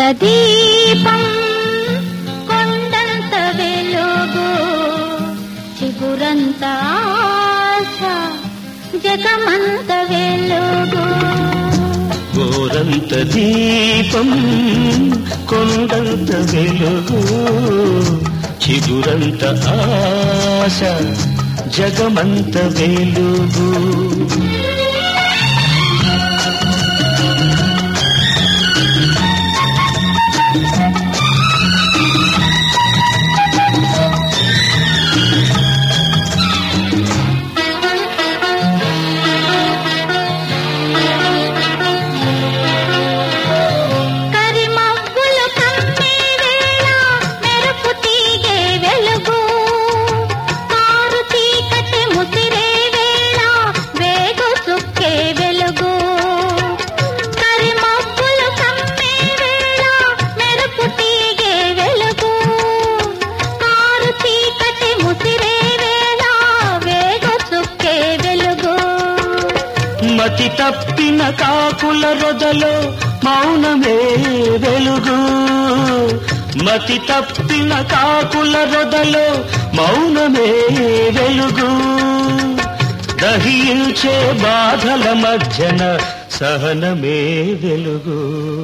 దీపం కొండంత వెలుగు చిగురంత ఆశ జగమంత వెలుగు గోరంత దీపం కొండంత వెలుగు చిగురంత ఆశ జగమంత వెలుగు కరిమబ్బులు కమ్మే వేళ మెరుపు తీగే వెలుగు కారు చీకటి ముసిరే వేళ వేగు చుక్కే వెలుగు కరిమబ్బులు కమ్మే వేళ మెరుపు తీగే వెలుగు కారు చీకటి ముసిరే వేళ వేగు చుక్కే వెలుగు మతి తప్పిన కాకుల రొదలో మౌనమే వెలుగు మతి తప్పిన కాకుల రొదలో మౌనమే వెలుగు దహించే బాధల మధ్యన సహనమే వెలుగు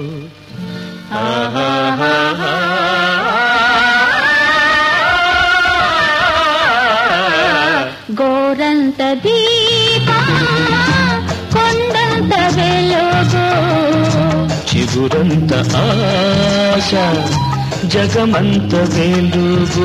గోరంత దీపం కొండంత వెలుగు చిగురంత ఆశ జగమంత వెలుగు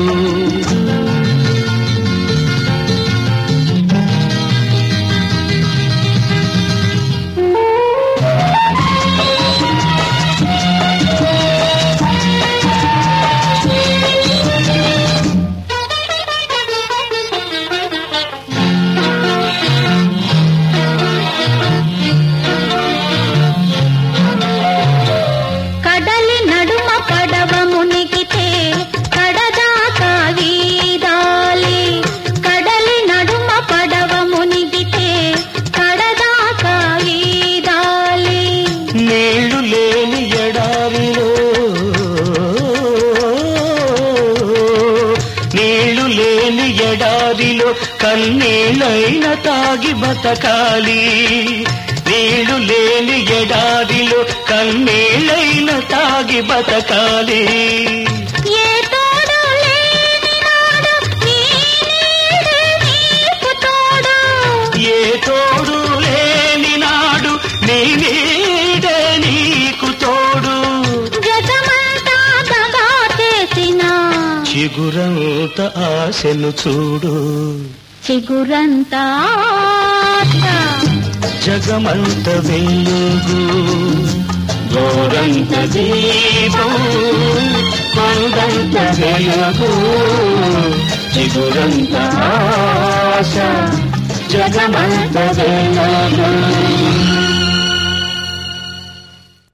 కడలి నడుమ పడవ మునిగితే కడదాకా వీదాలి కడలి నడుమ పడవ మునిగితే కడదాకా వీదాలి నీళ్లు లేని ఎడారిలో నీళ్లు లేని ఎడారిలో కన్నీళ్ళైన తాగి బతకాలి నీళ్లు లేని ఎడారిలో కన్నీళ్ళైన తాగి బతకాలి ఏ తోడు లేని నాడు నీ నీడే నీకు తోడు ఏ తోడు లేని నాడు నీ నీడే నీకు తోడు జగమంతా దగా చేసిన చిగురంత ఆశను చూడు చిగురంతా ఆశ. జగమంత వెలుగు గోరంత దీపం కొండంత వెలుగు చిగురంత ఆశ జగమంత వెలుగు